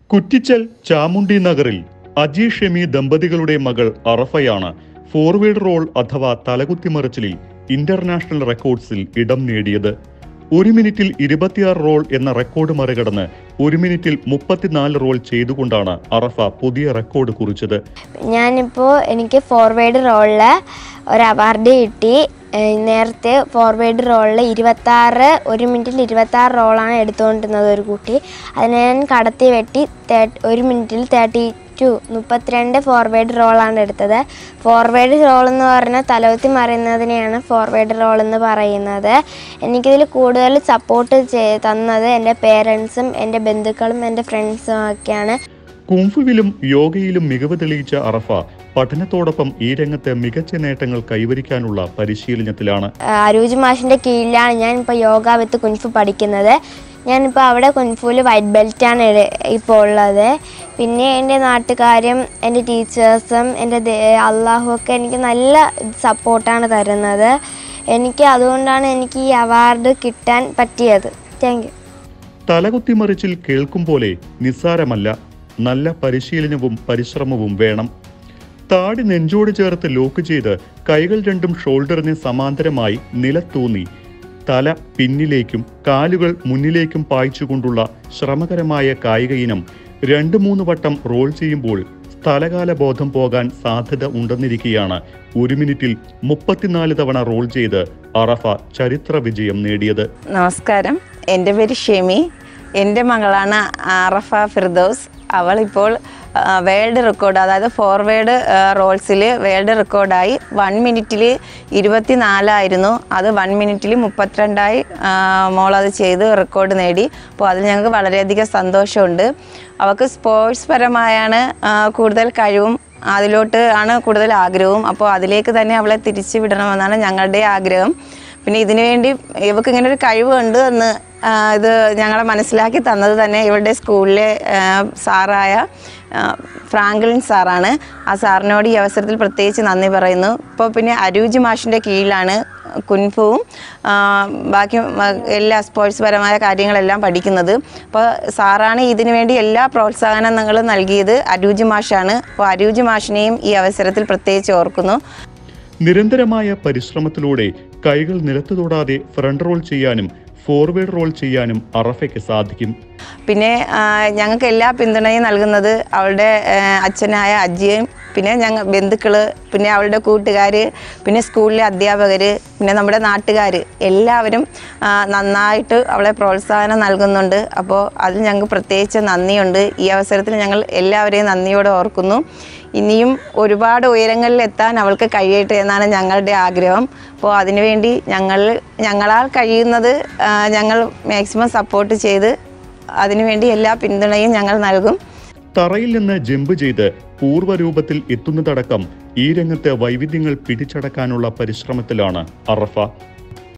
കുറ്റിച്ചൽ ചാമുണ്ടി നഗറിൽ അജി ഷെമി ദമ്പതികളുടെ മകൾ അറഫയാണ് ഫോർവേഡ് റോൾ അഥവാ തലകുത്തിമറിച്ചിലിൽ ഇന്റർനാഷണൽ റെക്കോർഡ്സിൽ ഇടം നേടിയത് ഒരു മിനിറ്റിൽ ഇരുപത്തിയാറ് റോൾ എന്ന റെക്കോർഡ് മറികടന്ന് ഒരു മിനിറ്റിൽ മുപ്പത്തിനാല് റോൾ ചെയ്തുകൊണ്ടാണ് അറഫ പുതിയ റെക്കോർഡ് കുറിച്ചത് ഞാനിപ്പോൾ എനിക്ക് ഫോർവേഡ് റോളിൽ ഒരു അവാർഡ് കിട്ടി ഏഹ് നേരത്തെ ഫോർവേഡ് റോളിൽ ഇരുപത്താറ് ഒരു മിനിറ്റിൽ ഇരുപത്താറ് റോളാണ് എടുത്തുകൊണ്ടിരുന്നത് ഒരു കുട്ടി അതിനെ ഞാൻ കടത്തി വെട്ടി തേ- ഒരു മിനിറ്റിൽ തേർട്ടി ടു മുപ്പത്തിരണ്ട് ഫോർവേഡ് റോളാണ് എടുത്തത് ഫോർവേഡ് റോൾ എന്ന് പറഞ്ഞാൽ തലവത്തി മറിയുന്നതിനെയാണ് ഫോർവേഡ് റോൾ എന്ന് പറയുന്നത് എനിക്കിതിൽ കൂടുതൽ സപ്പോർട്ട് ചെയ് തന്നത് എൻ്റെ പേരൻസും എൻ്റെ ബന്ധുക്കളും എൻ്റെ ഫ്രണ്ട്സും ഒക്കെയാണ് കുംഫുവിലും യോഗയിലും മികവ് തെളിയിച്ച അറഫ പഠനത്തോടൊപ്പം ഈ രംഗത്ത് മികച്ച നേട്ടങ്ങൾ കൈവരിക്കാനുള്ള പരിശീലനത്തിലാണ് അരൂജ് മാഷിൻ്റെ കീഴിലാണ് ഞാൻ ഇപ്പോൾ യോഗ വിത്ത് കുൻഫു പഠിക്കുന്നത് ഞാനിപ്പോൾ അവിടെ കുൻഫുവിൽ വൈറ്റ് ബെൽറ്റാണ് ഇപ്പോൾ ഉള്ളത് പിന്നെ എൻ്റെ നാട്ടുകാരും എൻ്റെ ടീച്ചേഴ്സും എൻ്റെ അള്ളാഹു ഒക്കെ എനിക്ക് നല്ല സപ്പോർട്ടാണ് തരുന്നത് എനിക്ക് അതുകൊണ്ടാണ് എനിക്ക് ഈ അവാർഡ് കിട്ടാൻ പറ്റിയത് താങ്ക് യു തലകുത്തിമറിച്ചിൽ കേൾക്കും പോലെ നിസ്സാരമല്ല നല്ല പരിശീലനവും പരിശ്രമവും വേണം താടി നെഞ്ചോട് ചേർത്ത് ലോക്ക് ചെയ്ത് കൈകൾ രണ്ടും ഷോൾഡറിന് സമാന്തരമായി നിലത്തൂന്നി തല പിന്നിലേക്കും കാലുകൾ മുന്നിലേക്കും പായിച്ചുകൊണ്ടുള്ള ശ്രമകരമായ കായിക ഇനം രണ്ട് മൂന്ന് വട്ടം റോൾ ചെയ്യുമ്പോൾ സ്ഥലകാല ബോധം പോകാൻ സാധ്യത ഉണ്ടെന്നിരിക്കെയാണ് ഒരു മിനിറ്റിൽ മുപ്പത്തിനാല് തവണ റോൾ ചെയ്ത് അറഫ ചരിത്ര വിജയം നേടിയത് നമസ്കാരം എൻ്റെ പേര് ഷെമി എൻ്റെ മകളാണ് ആറഫ ഫിർദോസ് അവളിപ്പോൾ വേൾഡ് റെക്കോർഡ് അതായത് ഫോർവേഡ് റോൾസിൽ വേൾഡ് റെക്കോർഡായി വൺ മിനിറ്റിൽ ഇരുപത്തി നാലായിരുന്നു അത് വൺ മിനിറ്റിൽ മുപ്പത്തിരണ്ടായി ആ, മോളത് ചെയ്ത് റെക്കോർഡ് നേടി അപ്പോൾ അതിൽ ഞങ്ങൾക്ക് വളരെയധികം സന്തോഷമുണ്ട് അവൾക്ക് സ്പോർട്സ് പരമായാണ് ആ, കൂടുതൽ കഴിവും അതിലോട്ട് ആണ് കൂടുതൽ ആഗ്രഹവും അപ്പോൾ അതിലേക്ക് തന്നെ അവളെ തിരിച്ചു വിടണമെന്നാണ് ഞങ്ങളുടെ ആഗ്രഹം പിന്നെ ഇതിനു വേണ്ടി ഇവക്ക് ഇങ്ങനെ ഒരു കഴിവുണ്ട് എന്ന് ആ, ഇത് ഞങ്ങളെ മനസ്സിലാക്കി തന്നത് തന്നെ ഇവരുടെ സ്കൂളിലെ ആ, സാറായ ആ, ഫ്രാങ്ക്ലിൻ സാറാണ് ആ സാറിനോട് ഈ അവസരത്തിൽ പ്രത്യേകിച്ച് നന്ദി പറയുന്നു ഇപ്പോൾ പിന്നെ അരൂജ് മാഷിൻ്റെ കീഴിലാണ് കുൻഫുവും ആ, ബാക്കി മ- എല്ലാ സ്പോർട്സ് പരമായ കാര്യങ്ങളെല്ലാം പഠിക്കുന്നത് അപ്പോൾ സാറാണ് ഇതിനു വേണ്ടി എല്ലാ പ്രോത്സാഹനങ്ങളും നൽകിയത് അരൂജ് മാഷാണ് അപ്പോൾ അരൂജ് മാഷിനെയും ഈ അവസരത്തിൽ പ്രത്യേകിച്ച് ഓർക്കുന്നു നിരന്തരമായ പരിശ്രമത്തിലൂടെ കൈകൾ നിലത്ത് തൊടാതെ ഫ്രണ്ട് റോൾ ചെയ്യാനും ഫോർവേഡ് റോൾ ചെയ്യാനും അറഫയ്ക്ക് സാധിക്കും പിന്നെ ആ, ഞങ്ങൾക്ക് എല്ലാ പിന്തുണയും നൽകുന്നത് അവളുടെ ആ, അച്ഛനായ അജ്ജിയും പിന്നെ ഞങ്ങൾ ബന്ധുക്കൾ പിന്നെ അവളുടെ കൂട്ടുകാർ പിന്നെ സ്കൂളിലെ അധ്യാപകർ പിന്നെ നമ്മുടെ നാട്ടുകാർ എല്ലാവരും ആ, നന്നായിട്ട് അവളെ പ്രോത്സാഹനം നൽകുന്നുണ്ട് അപ്പോൾ അതിൽ ഞങ്ങൾക്ക് പ്രത്യേകിച്ച് നന്ദിയുണ്ട് ഈ അവസരത്തിൽ ഞങ്ങൾ എല്ലാവരെയും നന്ദിയോടെ ഓർക്കുന്നു ഇനിയും ഒരുപാട് ഉയരങ്ങളിൽ എത്താൻ അവൾക്ക് കഴിയട്ടെ എന്നാണ് ഞങ്ങളുടെ ആഗ്രഹം അപ്പോൾ അതിനുവേണ്ടി ഞങ്ങൾ ഞങ്ങളാൽ കഴിയുന്നത് ആ, ഞങ്ങൾ മാക്സിമം സപ്പോർട്ട് ചെയ്ത് അതിനുവേണ്ടി എല്ലാ പിന്തുണയും ഞങ്ങൾ നൽകും തറയിൽ നിന്ന് ജമ്പ് ചെയ്ത് പൂർവ്വരൂപത്തിൽ എത്തുന്നതടക്കം ഈ രംഗത്ത് വൈവിധ്യങ്ങൾ പിടിച്ചടക്കാനുള്ള പരിശ്രമത്തിലാണ് അറഫ